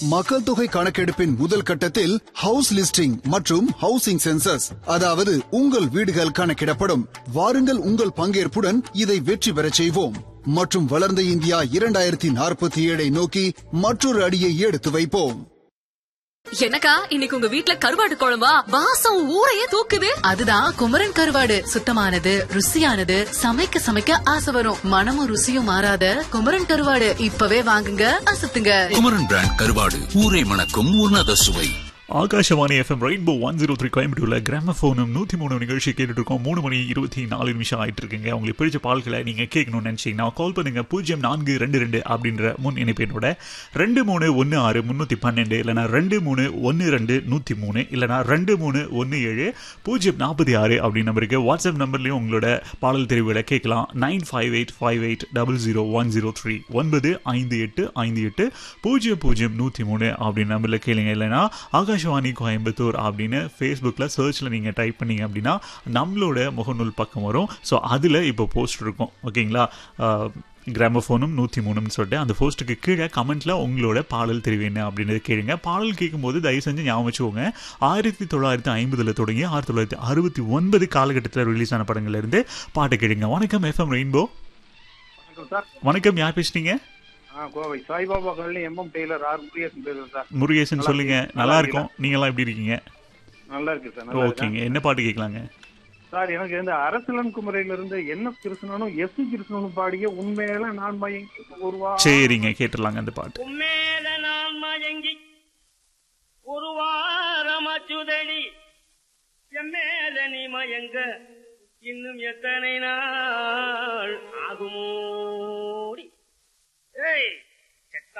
மக்கள் தொகை கணக்கெடுப்பின் முதல் கட்டத்தில் ஹவுஸ் லிஸ்டிங் மற்றும் ஹவுசிங் சென்சஸ் அதாவது உங்கள் வீடுகள் கணக்கிடப்படும் வாருங்கள் உங்கள் பங்கேற்புடன் இதை வெற்றி பெறச் செய்வோம் மற்றும் வளர்ந்த இந்தியா இரண்டாயிரத்தி நாற்பத்தி ஏழை நோக்கி மற்றொரு அடியை எடுத்து வைப்போம் எனக்கா இன்னைக்கு உங்க வீட்ல கருவாடு குழம்பா வாசம் ஊரையே தூக்குது அதுதான் குமரன் கருவாடு சுத்தமானது ருசியானது சமைக்க சமைக்க ஆசை வரும் மனமும் ருசியும் மாறாத குமரன் கருவாடு இப்பவே வாங்குங்க அசத்துங்க குமரன் பிராண்ட் கருவாடு ஊரை மணக்கும் உன்னத சுவை Akashvani FM rainbow one zero three கோயம்புத்தூர்ல கிராமபோனும் நூத்தி மூணு நிகழ்ச்சி கேட்டுட்டு இருக்கோம் மூணு மணி இருபத்தி நாலு நிமிஷம் ஆயிட்டு இருக்குங்க உங்களுக்கு பிடிச்ச பால்களை நீங்க கேட்கணும்னு நினைச்சீங்கன்னா கால் பண்ணுங்க பூஜ்ஜியம் நான்கு ரெண்டு ரெண்டு அப்படின்ற முன் இணைப்பினோட ரெண்டு மூணு ஒன்னு ஆறு முன்னூத்தி பன்னெண்டு இல்லைனா ரெண்டு மூணு ஒன்னு ரெண்டு நூத்தி மூணு இல்லைனா ரெண்டு மூணு ஒன்னு ஏழு பூஜ்ஜியம் நாற்பத்தி ஆறு அப்படின்னு நம்பருக்கு வாட்ஸ்அப் நம்பர்லயும் உங்களோட பாடல் தெரிவுகளை கேட்கலாம் nine five eight five eight double zero one zero three ஒன்பது ஐந்து எட்டு ஐந்து எட்டு பூஜ்ஜியம் பூஜ்ஜியம் நூற்றி மூணு அப்படின்னு நம்பரில் கேளுங்க இல்லைன்னா ஆகாஷவாணி கோயம்புத்தூர் அப்படின்னு ஃபேஸ்புக்கில் சர்ச்சில் நீங்கள் டைப் பண்ணீங்க அப்படின்னா நம்மளோட முகநூல் பக்கம் வரும் ஸோ அதில் இப்போ போஸ்ட் இருக்கும் ஓகேங்களா கிராமஃபோனும் நூற்றி மூணுன்னு சொல்லிட்டு அந்த போஸ்ட்டுக்கு கீழே கமெண்ட்ல உங்களோட பாடல் தெரிவு என்ன அப்படின்றது கேளுங்க பாடல் கேட்கும்போது தயவு செஞ்சு ஞாபகம் வச்சுக்கோங்க ஆயிரத்தி தொள்ளாயிரத்தி ஐம்பதுல தொடங்கி ஆயிரத்தி தொள்ளாயிரத்தி அறுபத்தி ஒன்பது காலகட்டத்தில் ரிலீஸ் ஆன படங்கள்ல இருந்து பாட்டு கேளுங்க வணக்கம் எஃப்எம் ரெயின்போ வணக்கம் சார் வணக்கம் யார் பேசுறீங்க ஆ Kovai Saibaba colony MM tailor R Murugesan பேசுறேன் சார் முருகேசன் நல்லா சொல்லுங்க இருக்கீங்க. நல்லா நல்லா இருக்கும் நீங்களாம் எப்படி இருக்கீங்க நல்லா இருக்கு சார் நல்லா ஓகேங்க இருக்கேன் என்ன பாட்டு கேட்கலாங்க சார் எனக்கு இந்த அரசலன் குமரையில இருந்து என் எஸ் கிருஷ்ணனும் எஸ் கிருஷ்ணனும் பாடிய உண்மையில நான் மயங்கி ஒருவா சரிங்க கேட்டுடலாங்க அந்த பாட்டு உம்மேல நான் மயங்கி ஒரு வாரம் அச்சுதடி எம்மேல நீ மயங்க இன்னும் எத்தனை நாள் ஆகுமோடி ஏய்